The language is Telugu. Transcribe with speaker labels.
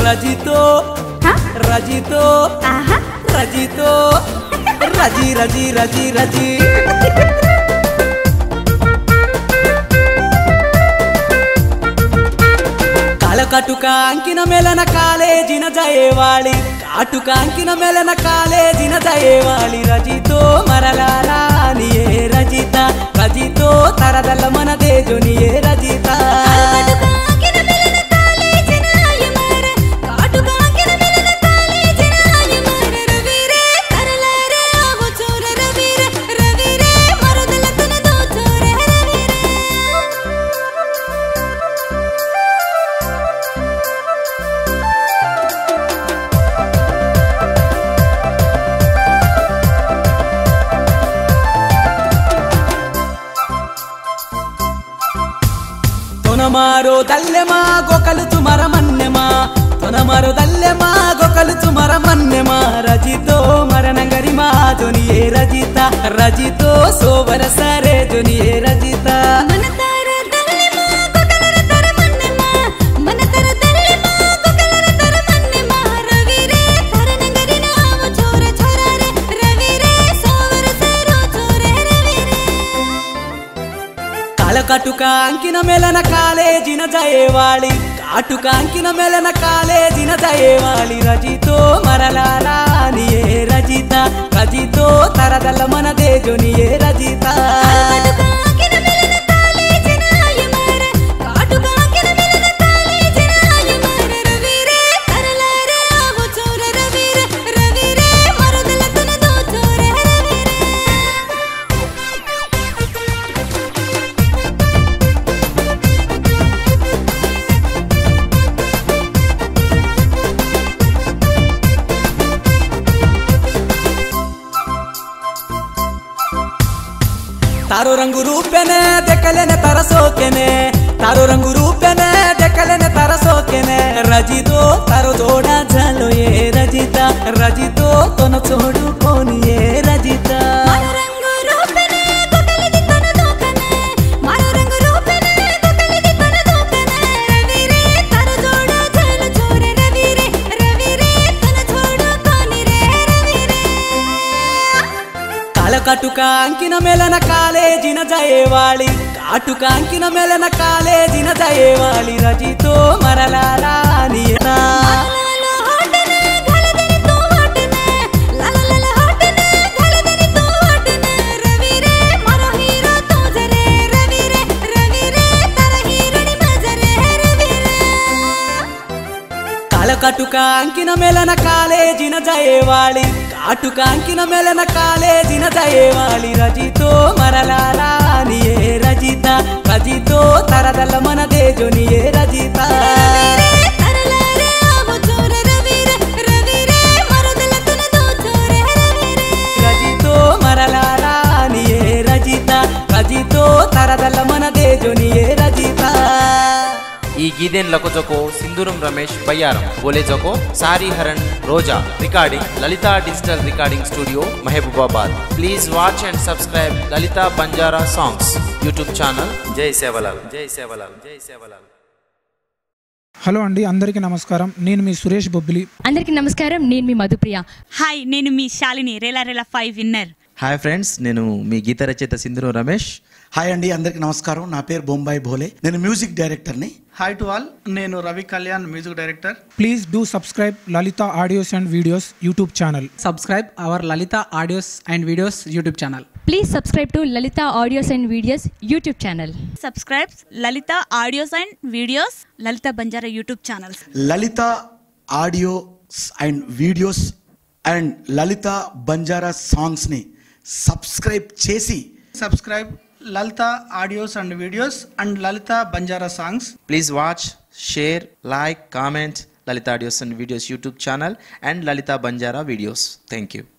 Speaker 1: రజితో
Speaker 2: హ?
Speaker 1: రజితో
Speaker 2: ఆహా
Speaker 1: రజితో రజి రజి రజి రజి కాలకటుక అంకిన మెలన కాలేజిన జయేవాళి కాటుక అంకిన మెలన కాలేజిన జయేవాళి రజితో మరలారానియే రజిత రజితో తరదల మన దేజునియే రజిత
Speaker 2: కాటుకాకిన మెలన కాలేజిన ఆయమార కాటుకాకిన మెలన కాలేజిన ఆయమార రవిరే కరలారే ఆవు చోర రవిరే రవిరే మరుదల తనదో చోర రవిరే
Speaker 1: తొనమారో దల్లెమా గొకలుచు మరమన్నెమా తొనమారో దల్లెమా గొకలుచు మరమన్నెమా రజితో మరణంగరిమా జొనియే రజిత రజితో సోవర సరే జొనియే రజిత
Speaker 2: మన తర దల్లెమా కొకలర తర మన్నెమా మన తర దల్లెమా కొకలర తర మన్నెమా రవిరే తరణంగరి నావ చోర చోరారే రవిరే సోవర సరో చోరే రవిరే
Speaker 1: కాలకటుక అంకిన మెలన కాలేజిన జయేవాళి కాటుక అంకిన మెలన కాలేజిన జయేవాళి రజితో మరలారానియే రజిత రజితో తరదల మన దేజునియే రజిత
Speaker 2: కాటుకాకిన మెలన కాలేజిన ఆయమార కాటుకాకిన మెలన కాలేజిన ఆయమార రవిరే కరలారే ఆవు చోర రవిరే రవిరే మరుదల తనదో చోర రవిరే
Speaker 1: ತಾರೋ ರಂಗು ರೂಪೆನೆ ದೆಕ್ಕಲೆನೆ ತರಸೋಕೆನೆ ತಾರೋ ರಂಗು ರೂಪೆನೆ ದೆಕ್ಕಲೆನೆ ತರಸೋಕೆನೆ ರಜಿತೋ ತಾರೋ ಜೋಡ ಜಲು ఏ రజిత రజితో తొన చోడుకోని ఏ రజిత
Speaker 2: మరో రంగు రూపెనే కొకలిది తన దోకనే మరో రంగు రూపెనే కొకలిది తన దోకనే రవిరే తన జోడ జలు చోరే రవిరే రవిరే తన జోడు కోని రే రవిరే
Speaker 1: కాలకటుక అంకిన మెలన కాలేజిన జయేవాళి కాటుక అంకిన మెలన కాలేజిన జయేవాళి రజితో మరలారానియనా
Speaker 2: లాలా హాటనే గలదని తో హాటనే లాలా హాటనే గలదని తో హాటనే రవిరే మరో హీరో తో జరే రవిరే రవిరే తన హీరోని మజరే రవిరే
Speaker 1: కాలకటుక అంకిన మెలన కాలేజిన జయేవాళి కాటుక అంకిన మెలన కాలేజిన జయేవాళి రజితో మరలారానియే రజిత రజితో తరదల మన దేజునియే రజిత
Speaker 2: రవిరే తరలారే ఆవు చోర రవిరే రవిరే మరుదల తనదో చోర రవిరే
Speaker 1: రజితో మరలారానియే రజిత రజితో తరదల మన దేజునియే రజిత
Speaker 3: ಈ ಗೀದೆನ್ ಲಕೋಜಕೋ ಸಿಂಧೂರಂ ರಮೇಶ್ ಬಯ್ಯಾರಂ ಬೋಲೆ ಜಕೋ ಸಾರಿ ಹರಣ್ Roja recording Lalitha digital recording studio Mahabubabad please watch and subscribe Lalitha Banjara songs YouTube channel ಜೈ ಸೇವಲಾಲ್ ಜೈ ಸೇವಲಾಲ್ ಜೈ ಸೇವಲಾಲ್
Speaker 4: హలో అండి అందరికీ నమస్కారం నేను మీ సురేష్ బొబ్బిలి
Speaker 5: అందరికీ నమస్కారం నేను మీ మధుప్రియ
Speaker 6: హాయ్ నేను మీ Shalini Rela Rela five winner
Speaker 7: hi friends నేను మీ గీత రచయిత సింధురు రమేష్
Speaker 8: హాయ్ అండి అందరికి నమస్కారం నా పేరు బొంబాయి భోలే నేను మ్యూజిక్ డైరెక్టర్ని
Speaker 9: హాయ్ టు ఆల్ నేను Ravi Kalyan music director
Speaker 4: please do subscribe Lalitha audios and videos YouTube channel
Speaker 10: subscribe our Lalita audios and videos YouTube channel.
Speaker 5: Please subscribe to Lalitha audios and videos YouTube channel
Speaker 6: subscribe Lalitha audios and videos Lalitha Banjara YouTube channels
Speaker 8: Lalitha audios and videos and Lalitha Banjara సాంగ్స్ని సబ్స్క్రైబ్ చేసి
Speaker 9: subscribe Lalitha audios and videos and Lalitha Banjara songs
Speaker 7: please watch share like comment Lalitha audios and videos YouTube channel and Lalitha Banjara videos thank you